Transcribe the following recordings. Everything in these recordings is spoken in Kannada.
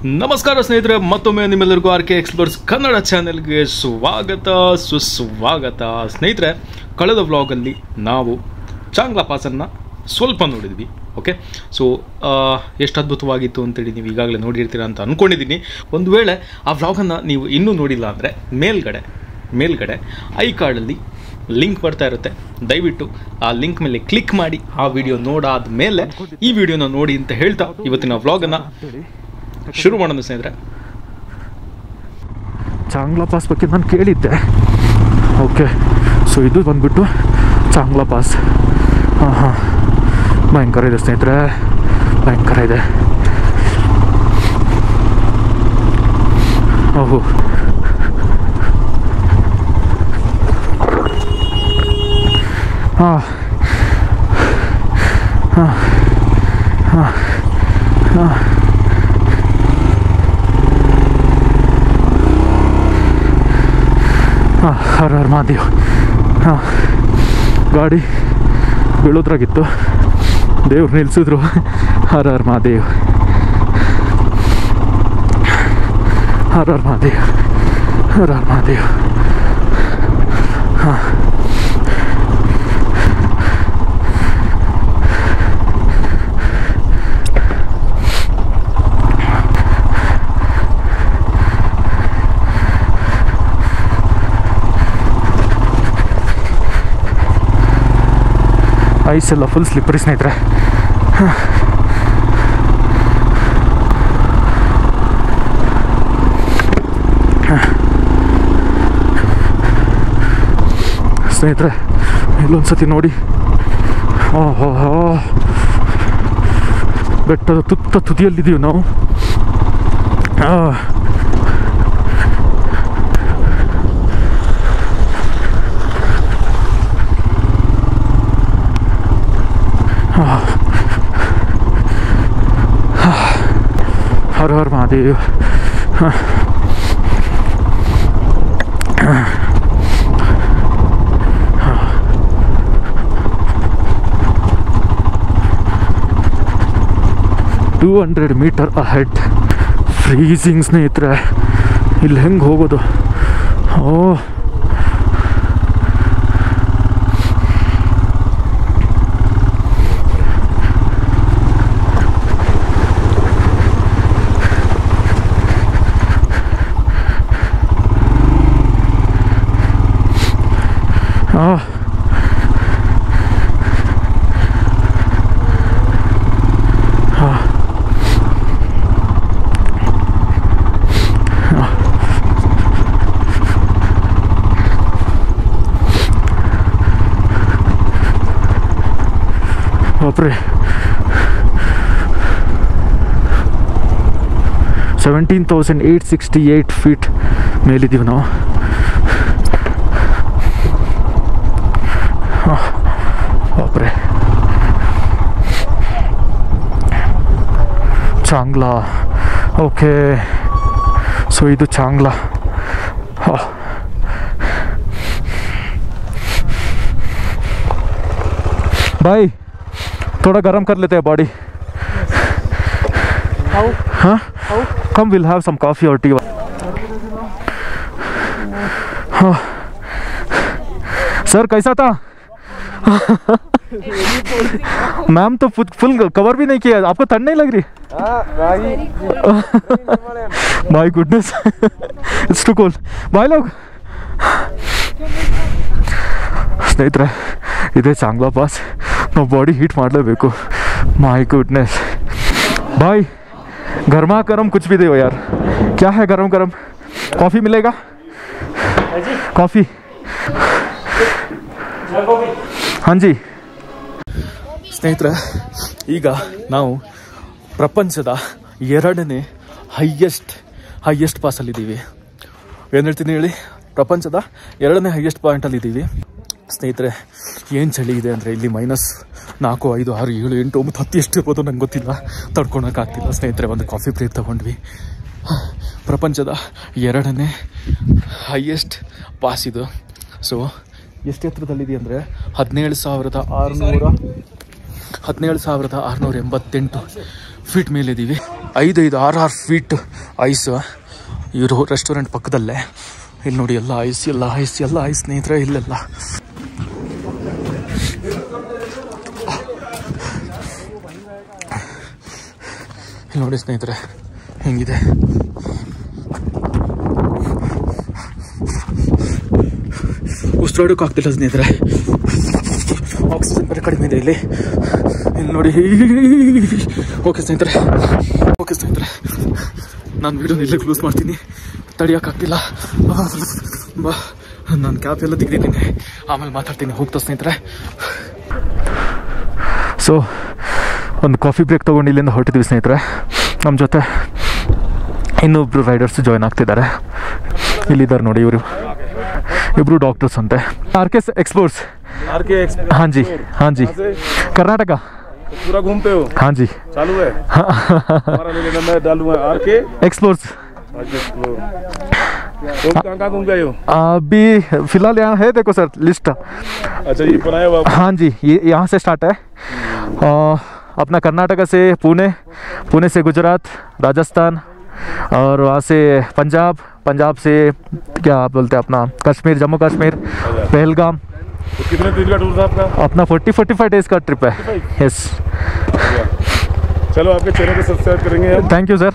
ನಮಸ್ಕಾರ ಸ್ನೇಹಿತರೆ ಮತ್ತೊಮ್ಮೆ ನಿಮ್ಮೆಲ್ಲರಿಗೂ ಆರ್ ಕೆ ಎಕ್ಸ್ಪ್ಲೋರ್ಸ್ ಕನ್ನಡ ಚಾನೆಲ್ಗೆ ಸ್ವಾಗತ ಸುಸ್ವಾಗತ ಸ್ನೇಹಿತರೆ ಕಳೆದ ವ್ಲಾಗಲ್ಲಿ ನಾವು ಚಾಂಗ್ಲಾ ಪಾಸನ್ನು ಸ್ವಲ್ಪ ನೋಡಿದ್ವಿ ಓಕೆ ಸೊ ಎಷ್ಟು ಅದ್ಭುತವಾಗಿತ್ತು ಅಂತೇಳಿ ನೀವು ಈಗಾಗಲೇ ನೋಡಿರ್ತೀರ ಅಂತ ಅಂದ್ಕೊಂಡಿದ್ದೀನಿ ಒಂದು ವೇಳೆ ಆ ವ್ಲಾಗನ್ನು ನೀವು ಇನ್ನೂ ನೋಡಿಲ್ಲ ಅಂದರೆ ಮೇಲ್ಗಡೆ ಮೇಲ್ಗಡೆ ಐ ಕಾರ್ಡಲ್ಲಿ ಲಿಂಕ್ ಬರ್ತಾ ಇರುತ್ತೆ ದಯವಿಟ್ಟು ಆ ಲಿಂಕ್ ಮೇಲೆ ಕ್ಲಿಕ್ ಮಾಡಿ ಆ ವಿಡಿಯೋ ನೋಡಾದ ಮೇಲೆ ಈ ವಿಡಿಯೋನ ನೋಡಿ ಅಂತ ಹೇಳ್ತಾ ಇವತ್ತಿನ ವ್ಲಾಗನ್ನು ಶುರು ಮಾಡೋಣ ಸ್ನೇಹಿತರೆ ಚಾಂಗ್ಲಾ ಪಾಸ್ ಬಗ್ಗೆ ನಾನು ಕೇಳಿದ್ದೆ ಓಕೆ ಸೊ ಇದು ಬಂದ್ಬಿಟ್ಟು ಚಾಂಗ್ಲಾ ಪಾಸ್ ಹಾಂ ಹಾಂ ಭಯಂಕರ ಇದೆ ಸ್ನೇಹಿತರೆ ಭಯಂಕರ ಇದೆ ಓಹೋ ಹಾಂ ಹಾಂ ಹಾಂ ಹಾಂ ಹಾಂ ಹರ ಹರ ಮಹಾದೇವ್ ಹಾಂ ಗಾಡಿ ಬೀಳೋದ್ರಾಗಿತ್ತು ದೇವ್ರು ನಿಲ್ಸಿದ್ರು ಹರ ಹರ ಮಹಾದೇವ್ ಹರ ಹರ ಮಹಾದೇವ್ ಹರ ಹರ ಮಹಾದೇವ್ ಹಾಂ ಐಸ್ ಎಲ್ಲ ಫುಲ್ ಸ್ಲಿಪ್ಪರಿ ಸ್ನೇಹಿತರೆ ಸ್ನೇಹಿತರೆ ಇಲ್ಲೊಂದು ಸತಿ ನೋಡಿ ಓಹೋ ಬೆಟ್ಟದ ತುತ್ತ ತುದಿಯಲ್ಲಿದ್ದೀವಿ ನಾವು ಆ. हर हर Mahadev two hundred metre ahead freezing ಸ್ನೇಹಿತರೆ ಇಲ್ಲಿ ಹೆಂಗೆ ಹೋಗೋದು ಓ ಆ ಆ. ಆ. ಬಾಪ್ರೆ seventeen thousand eight sixty eight feet ಮೇಲಿದ್ದೀವಿ ನಾವು ಬಾಪ್ರೆ ಚಾಂಗ್ಲಾ ಓಕೆ ಸೊ ಇದು ಚಾಂಗ್ಲಾ ಹಾ. भाई थोड़ा गर्म कर लेते हैं बॉडी हाँ come will have some coffee और टी हाँ सर कैसा था मैम तो फुल कवर भी नहीं किया आपको ठंड नहीं लग रही my goodness it's too cold ಬಾಯ್ ಲೋಗ್ ಸ್ನೇಹಿತರೆ ಇದೇ ಚಾಂಗ್ಲಾ ಪಾಸ್ ನಾವು ಬಾಡಿ ಹೀಟ್ ಮಾಡಲೇಬೇಕು ಮೈ ಗುಡ್ನೆಸ್ ಬಾಯ್ ಗರ್ಮಾ ಗರಂ ಕುಚ್ भी दो यार क्या है गरम गरम कॉफ़ी मिलेगा कॉफ़ी हाँ जी ಸ್ನೇಹಿತರೆ ಈಗ ನಾವು ಪ್ರಪಂಚದ ಎರಡನೇ ಹೈಯೆಸ್ಟ್ ಹೈಯೆಸ್ಟ್ ಪಾಸಲ್ಲಿದ್ದೀವಿ ಏನು ಹೇಳ್ತೀನಿ ಹೇಳಿ ಪ್ರಪಂಚದ ಎರಡನೇ ಹೈಯೆಸ್ಟ್ ಪಾಯಿಂಟಲ್ಲಿದ್ದೀವಿ ಸ್ನೇಹಿತರೆ ಏನು ಚಳಿ ಇದೆ ಅಂದರೆ ಇಲ್ಲಿ ಮೈನಸ್ ನಾಲ್ಕು ಐದು ಆರು ಏಳು ಎಂಟು ಒಂಬತ್ತು ಹತ್ತು ಎಷ್ಟು ಇರ್ಬೋದು ನಂಗೆ ಗೊತ್ತಿಲ್ಲ ತಡ್ಕೊಳಕ್ಕಾಗ್ತಿಲ್ಲ ಸ್ನೇಹಿತರೆ ಒಂದು ಕಾಫಿ ಬ್ರೇಕ್ ತೊಗೊಂಡ್ವಿ ಪ್ರಪಂಚದ ಎರಡನೇ ಹೈಯೆಸ್ಟ್ ಪಾಸ್ ಇದು ಸೊ ಎಷ್ಟು ಎತ್ತರದಲ್ಲಿದೆ ಅಂದರೆ ಹದಿನೇಳು ಸಾವಿರದ ಆರುನೂರ ಹದಿನೇಳು ಸಾವಿರದ ಆರುನೂರ ಎಂಬತ್ತೆಂಟು ಫೀಟ್ ಮೇಲಿದ್ದೀವಿ ಐದೈದು ಆರು ಆರು ಫೀಟ್ ಐಸ್ ಇವರು ರೆಸ್ಟೋರೆಂಟ್ ಪಕ್ಕದಲ್ಲೇ ಇಲ್ಲಿ ನೋಡಿ ಎಲ್ಲ ಐಸ್ ಎಲ್ಲ ಐಸ್ ಎಲ್ಲ ಐಸ್ ಸ್ನೇಹಿತರೆ ಇಲ್ಲೆಲ್ಲ ಇಲ್ಲಿ ನೋಡಿ ಸ್ನೇಹಿತರೆ ಹೆಂಗಿದೆ ಉಸಿರಾಡೋಕೆ ಆಗ್ತಿಲ್ಲ ಸ್ನೇಹಿತರೆ ಆಕ್ಸಿಜನ್ ಬೇರೆ ಕಡಿಮೆ ಇದೆ ಇಲ್ಲಿ ಇಲ್ಲಿ ನೋಡಿ ಓಕೆ ಸ್ನೇಹಿತರೆ ಓಕೆ ಸ್ನೇಹಿತರೆ ನಾನು ವಿಡಿಯೋನ ಇಲ್ಲೇ ಕ್ಲೋಸ್ ಮಾಡ್ತೀನಿ ತಡಿಯೋಕ್ಕಾಗ್ತಿಲ್ಲ ಬಾ ನಾನು ಕ್ಯಾಪ್ ಎಲ್ಲ ತೆಗೆದಿದ್ದೀನಿ ಆಮೇಲೆ ಮಾತಾಡ್ತೀನಿ ಹೋಗ್ತಾ ಸ್ನೇಹಿತರೆ ಸೊ ಒಂದು ಕಾಫಿ ಬ್ರೇಕ್ ತೊಗೊಂಡು ಇಲ್ಲಿಂದ ಹೊರಟಿದ್ವಿ ಸ್ನೇಹಿತರೆ ನಮ್ಮ ಜೊತೆ ಇನ್ನೊಬ್ರು ರೈಡರ್ಸ್ ಜಾಯ್ನ್ ಆಗ್ತಿದ್ದಾರೆ ಇಲ್ಲಿದ್ದಾರೆ ನೋಡಿ ಇವರು ಇಬ್ರು ಡಾಕ್ಟರ್ಸ್ ಅಂತೆ R K exports R K X हाँ जी हाँ जी कर्नाटक पूरा घूमते हो हाँ जी चालू है हमारा ले लेना मैं डालूंगा आर के एक्सप्लोर्स तुम कहाँ कहाँ घूम गए हो अभी फिलहाल यहाँ है देखो सर लिस्ट अच्छा ये बनाया हुआ हाँ जी ये यहाँ से स्टार्ट है अ, अपना कर्नाटका से पुणे पुणे से गुजरात राजस्थान और वहाँ से पंजाब पंजाब से क्या बोलते हैं अपना कश्मीर जम्मू कश्मीर पहलगाम तो कितने दिन का टूर था आपका अपना फोर्टी फोर्टी फाइव डेज का ट्रिप है यस चलो आपके चैनल को सब्सक्राइब करेंगे हम थैंक यू सर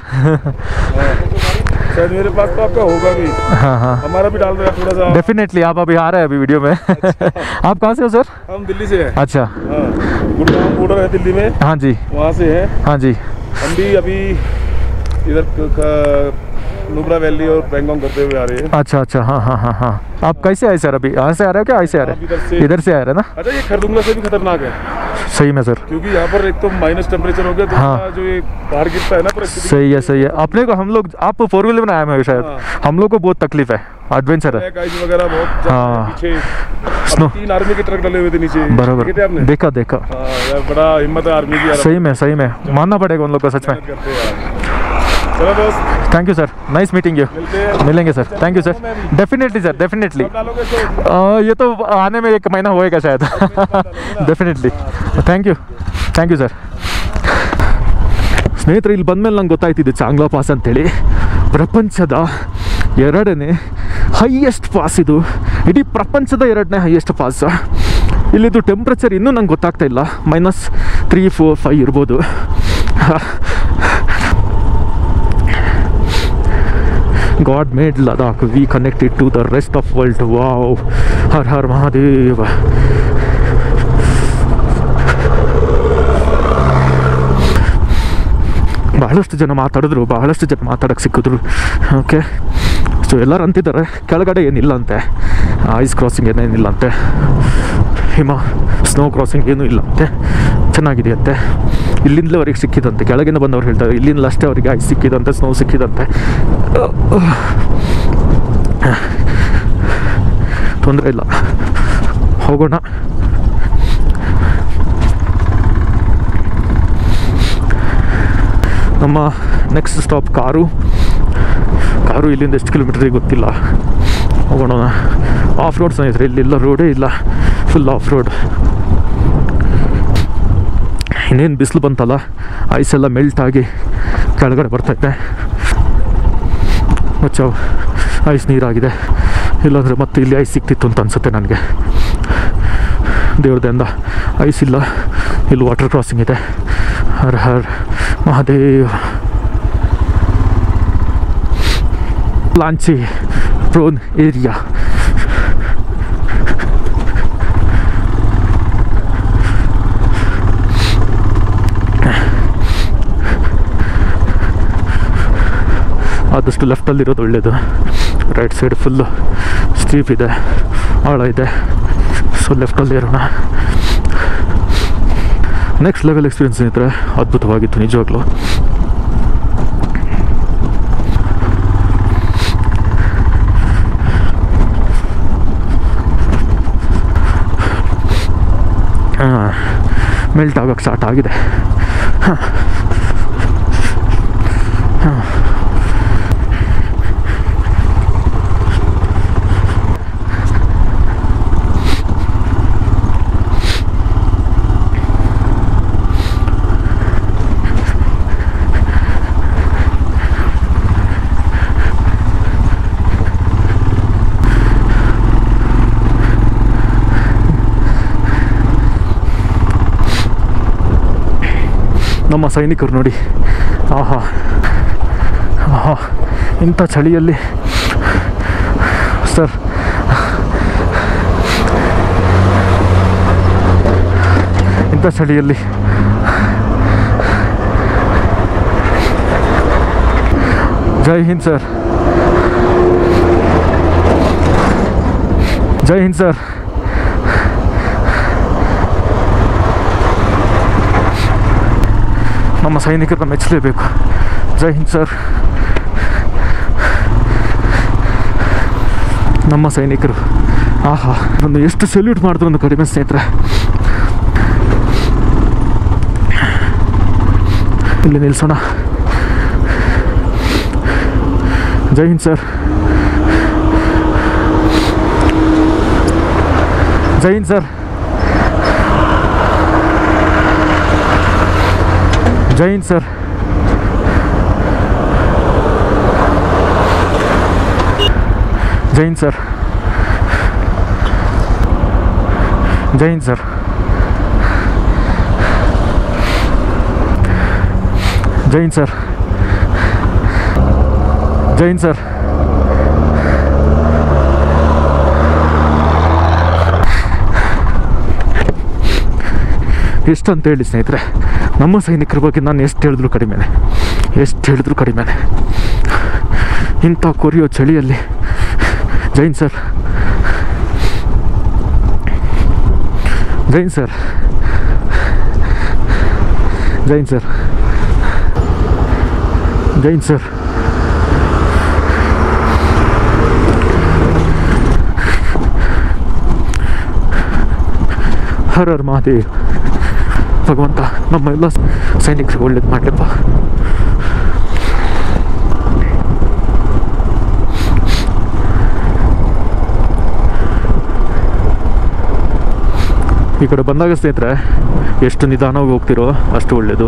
शायद मेरे पास तो आपका होगा भी हाँ हाँ हमारा भी डाल देगा थोड़ा सा डेफिनेटली आप अभी आ रहे हैं अभी वीडियो में आप कहाँ से हो सर हम दिल्ली से हैं अच्छा हाँ गुड़गांव बॉर्डर है दिल्ली में हाँ जी वहाँ से हैं हाँ जी हम भी अभी इधर क- क- नुब्रा वैली और बैंगोंग करते हुए आ रहे हैं अच्छा अच्छा हाँ हाँ हाँ हाँ आप कैसे आए सर अभी यहाँ से आ रहे हो क्या ऐसे आ रहे आप इधर हैं से- इधर से आ रहे हैं ना अच्छा ये खरदुंगला से भी खतरनाक है सही में सर क्योंकि यहाँ पर एक तो माइनस टेम्परेचर हो गया तो हाँ। यहाँ जो ये बाहर गिरता है ना परिस्थिति सही है सही है अपने को हम लोग आप फोर व्हीलर में आए हुए हैं शायद हाँ। हम लोग को बहुत तकलीफ है एडवेंचर है ब्लैक आइस वगैरह बहुत ज्यादा हाँ। है पीछे स्नो अभी तीन आर्मी के ट्रक डले हुए थे नीचे बराबर देखे थे आपने देखा देखा हाँ यार बड़ा हिम्मत है आर्मी की यार सही में सही में मानना पड़ेगा उन लोग को सच में मेहनत करते हैं यार चलो दोस्त thank you sir nice meeting you मिलते हैं मिलेंगे sir thank you sir definitely sir definitely कब डालोगे तो ये तो आने में एक महीना होएगा शायद definitely thank you thank you sir ಸ್ನೇಹಿತರೆ ಇಲ್ಲಿ ಬಂದಮೇಲೆ ನಂಗೆ ಗೊತ್ತಾಯ್ತಿದ್ದು ಚಾಂಗ್ಲಾ ಪಾಸ್ ಅಂತೇಳಿ ಪ್ರಪಂಚದ ಎರಡನೇ ಹೈಯೆಸ್ಟ್ ಪಾಸ್ ಇದು ಇಡೀ ಪ್ರಪಂಚದ ಎರಡನೇ ಹೈಯೆಸ್ಟ್ ಪಾಸ್ ಇಲ್ಲಿದು ಟೆಂಪ್ರೇಚರ್ ಇನ್ನೂ ನಂಗೆ ಗೊತ್ತಾಗ್ತಾ ಇಲ್ಲ ಮೈನಸ್ ತ್ರೀ ಫೋರ್ ಫೈವ್ ಇರ್ಬೋದು God made Ladakh. We connected to the rest of world. Wow. Har Har Mahadev. ಬಹಳಷ್ಟು ಜನ ಮಾತಾಡಿದ್ರು ಬಹಳಷ್ಟು ಜನ ಮಾತಾಡಕ್ಕೆ ಸಿಕ್ಕಿದ್ರು ಓಕೆ ಸೊ ಎಲ್ಲರೂ ಅಂತಿದ್ದಾರೆ ಕೆಳಗಡೆ ಏನಿಲ್ಲ ಅಂತೆ ಐಸ್ ಕ್ರಾಸಿಂಗ್ ಏನೇನಿಲ್ಲ ಅಂತೆ ಹಿಮ ಸ್ನೋ ಕ್ರಾಸಿಂಗ್ ಏನೂ ಇಲ್ಲ ಅಂತೆ ಚೆನ್ನಾಗಿದೆಯಂತೆ ಇಲ್ಲಿಂದಲವರೆಗೆ ಸಿಕ್ಕಿದಂತೆ ಕೆಳಗಿಂದ ಬಂದವ್ರು ಹೇಳ್ತಾರೆ ಇಲ್ಲಿಂದ ಅಷ್ಟೇ ಅವರಿಗೆ ಐಸ್ ಸಿಕ್ಕಿದಂತೆ ಸ್ನೋ ಸಿಕ್ಕಿದಂತೆ ತೊಂದರೆ ಇಲ್ಲ ಹೋಗೋಣ ನಮ್ಮ ನೆಕ್ಸ್ಟ್ ಸ್ಟಾಪ್ ಕಾರು ಕಾರು ಇಲ್ಲಿಂದ ಎಷ್ಟು ಕಿಲೋಮೀಟ್ರಿಗೆ ಗೊತ್ತಿಲ್ಲ ಹೋಗೋಣ ಆಫ್ ರೋಡ್ ಸ್ನೇಹಿತರೆ ಇಲ್ಲಿಲ್ಲ ರೋಡೇ ಇಲ್ಲ ಫುಲ್ ಆಫ್ ರೋಡ್ ಇನ್ನೇನು ಬಿಸಿಲು ಬಂತಲ್ಲ ಐಸ್ ಎಲ್ಲ ಮೆಲ್ಟ್ ಆಗಿ ಕೆಳಗಡೆ ಬರ್ತೈತೆ ಮಚ್ಚ ಐಸ್ ನೀರಾಗಿದೆ ಇಲ್ಲಾಂದರೆ ಮತ್ತೆ ಇಲ್ಲಿ ಐಸ್ ಸಿಕ್ತಿತ್ತು ಅಂತ ಅನಿಸುತ್ತೆ ನನಗೆ ದೇವ್ರದಿಂದ ಐಸ್ ಇಲ್ಲ ಇಲ್ಲಿ ವಾಟರ್ ಕ್ರಾಸಿಂಗ್ ಇದೆ ಹರ್ ಹರ್ ಮಹಾದೇವ್ ಲಾಂಚಿ ಪ್ರೋನ್ ಏರಿಯಾ ಆದಷ್ಟು ಲೆಫ್ಟಲ್ಲಿರೋದು ಒಳ್ಳೆಯದು ರೈಟ್ ಸೈಡ್ ಫುಲ್ಲು ಸ್ಟೀಪ್ ಇದೆ ಆಳ ಇದೆ ಸೊ ಲೆಫ್ಟಲ್ಲಿ ಇರೋಣ ನೆಕ್ಸ್ಟ್ ಲೆವೆಲ್ ಎಕ್ಸ್ಪೀರಿಯನ್ಸ್ ಸ್ನೇಹಿತರೆ ಅದ್ಭುತವಾಗಿತ್ತು ನಿಜವಾಗ್ಲೂ ಹಾಂ ಮೆಲ್ಟ್ ಆಗೋಕ್ಕೆ ಸ್ಟಾರ್ಟ್ ಆಗಿದೆ ಹಾಂ ನಮ್ಮ ಸೈನಿಕರು ನೋಡಿ ಆಹಾ ಆಹಾ ಇಂಥ ಚಳಿಯಲ್ಲಿ ಸರ್ ಇಂಥ ಚಳಿಯಲ್ಲಿ ಜೈ ಹಿಂದ್ ಸರ್ ಜೈ ಹಿಂದ್ ಸರ್ ನಮ್ಮ ಸೈನಿಕರನ್ನ ಮೆಚ್ಚಲೇಬೇಕು ಜೈ ಹಿಂದ್ ಸರ್ ನಮ್ಮ ಸೈನಿಕರು ಆಹಾ ಒಂದು ಎಷ್ಟು ಸೆಲ್ಯೂಟ್ ಮಾಡಿದ್ರು ಒಂದು ಕಡಿಮೆ ಸ್ನೇಹಿತರೆ ಇಲ್ಲಿ ನಿಲ್ಸೋಣ ಜೈ ಹಿಂದ್ ಸರ್ ಜೈ ಹಿಂದ್ ಸರ್ ಜೈ ಹಿಂದ್ ಸರ್ ಜೈ ಹಿಂದ್ ಸರ್ ಜೈ ಹಿಂದ್ ಸರ್ ಜೈ ಹಿಂದ್ ಸರ್ ಜೈ ಹಿಂದ್ ಸರ್ ಎಷ್ಟು ಅಂತ ಹೇಳಿ ಸ್ನೇಹಿತರೆ ನಮ್ಮ ಸೈನಿಕರ ಬಗ್ಗೆ ನಾನು ಎಷ್ಟು ಹೇಳಿದ್ರು ಕಡಿಮೆನೆ ಎಷ್ಟು ಹೇಳಿದ್ರು ಕಡಿಮೆನೆ ಇಂಥ ಕೊರಿಯೋ ಚಳಿಯಲ್ಲಿ ಜೈನ್ ಸರ್ ಜೈನ್ ಸರ್ ಜೈನ್ ಸರ್ ಜೈನ್ ಸರ್ ಹರ ಹರ್ ಮಹಾದೇವ್ ಭಗವಂತ ನಮ್ಮ ಎಲ್ಲ ಸೈನಿಕರಿಗೆ ಒಳ್ಳೇದು ಮಾಡಲಿಪ್ಪ ಈ ಕಡೆ ಬಂದಾಗ ಸ್ನೇಹಿತರೆ ಎಷ್ಟು ನಿಧಾನವಾಗಿ ಹೋಗ್ತಿರೋ ಅಷ್ಟು ಒಳ್ಳೆಯದು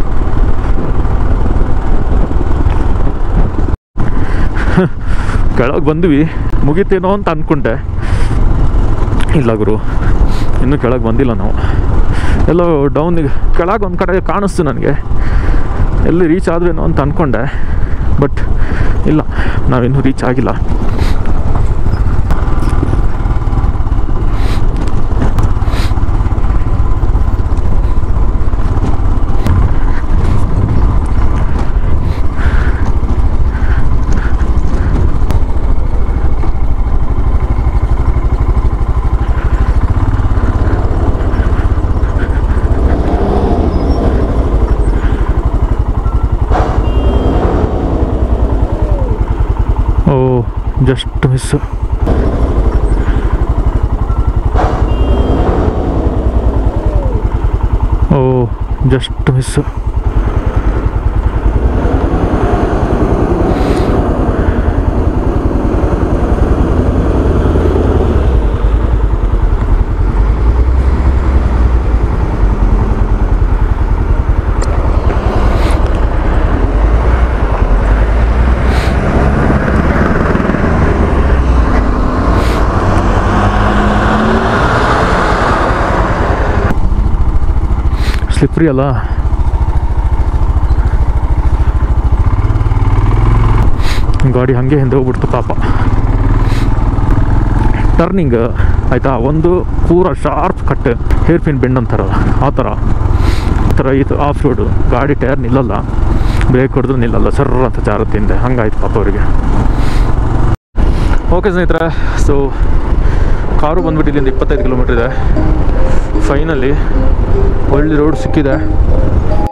ಕೆಳಗೆ ಬಂದ್ವಿ ಮುಗೀತೇನೋ ಅಂತ ಅಂದ್ಕೊಂಡೆ ಇಲ್ಲ ಗುರು ಇನ್ನೂ ಕೆಳಗೆ ಬಂದಿಲ್ಲ ನಾವು ಎಲ್ಲೋ ಡೌನಿಗೆ ಕೆಳಗೆ ಒಂದು ಕಡೆ ಕಾಣಿಸ್ತು ನನಗೆ ಎಲ್ಲಿ ರೀಚ್ ಆದ್ರೇನೋ ಅಂತ ಅಂದ್ಕೊಂಡೆ ಬಟ್ ಇಲ್ಲ ನಾವಿನ್ನೂ ರೀಚ್ ಆಗಿಲ್ಲ oh just miss oh just miss slippery ಅಲ್ಲ ಗಾಡಿ ಹಾಗೆ ಹಿಂದೆ ಹೋಗ್ಬಿಡ್ತು ಪಾಪ ಟರ್ನಿಂಗ್ ಆಯಿತಾ ಒಂದು ಪೂರ sharp cut hairpin bend ಅಂತಾರಲ್ಲ ಆ ಥರ ಆ ಥರ ಇದು ಆಫ್ ರೋಡು ಗಾಡಿ ಟೈರ್ ನಿಲ್ಲಲ್ಲ ಬ್ರೇಕ್ ಹೊಡೆದ್ರು ನಿಲ್ಲಲ್ಲ ಸರ್ರ ಅಂತ ಜಾರತ್ತೆ ಹಿಂದೆ ಹಂಗಾಯ್ತು ಪಾಪ ಅವರಿಗೆ ಓಕೆ ಸ್ನೇಹಿತರೆ ಸೊ ಕಾರು ಬಂದ್ಬಿಟ್ಟು ಇಲ್ಲಿಂದ ಇಪ್ಪತ್ತೈದು ಕಿಲೋಮೀಟ್ರ್ ಇದೆ ಫೈನಲಿ ಒಳ್ಳೆ ರೋಡ್ ಸಿಕ್ಕಿದೆ